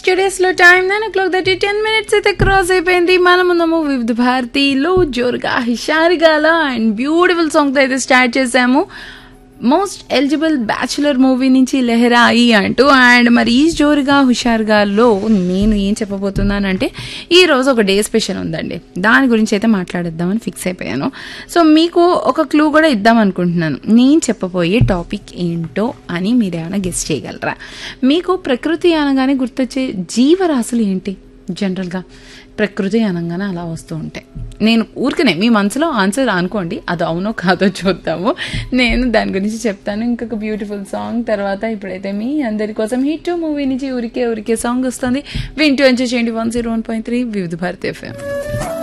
studios లో time nine o'clock thirty ten minutes అయితే cross అయిపోయింది మనం ఉన్నాము వివిధ భారతిలో జోరుగా హుషారుగాల అండ్ బ్యూటిఫుల్ సాంగ్ తో అయితే స్టార్ట్ చేసాము మోస్ట్ ఎలిజిబుల్ బ్యాచులర్ మూవీ నుంచి లెహరా అయి అంటూ అండ్ మరి ఈ జోరుగా హుషారుగాలో నేను ఏం చెప్పబోతున్నానంటే ఈ రోజు ఒక డే స్పెషల్ ఉందండి దాని గురించి అయితే మాట్లాడేద్దామని ఫిక్స్ అయిపోయాను సో మీకు ఒక క్లూ కూడా ఇద్దాం అనుకుంటున్నాను నేను చెప్పబోయే టాపిక్ ఏంటో అని మీరు ఏమైనా గెస్ట్ చేయగలరా మీకు ప్రకృతి అనగానే గుర్తొచ్చే జీవరాశులు ఏంటి జనరల్గా ప్రకృతి అనగానే అలా వస్తూ ఉంటాయి నేను ఊరికనే మీ మనసులో ఆన్సర్ అనుకోండి అది అవునో కాదో చూద్దాము నేను దాని గురించి చెప్తాను ఇంకొక బ్యూటిఫుల్ సాంగ్ తర్వాత ఇప్పుడైతే మీ అందరి కోసం హిట్ మూవీ నుంచి ఊరికే ఊరికే సాంగ్ వస్తుంది వింటూ ఎంజాయ్ చేయండి one zero one point three Vividh Bharati FM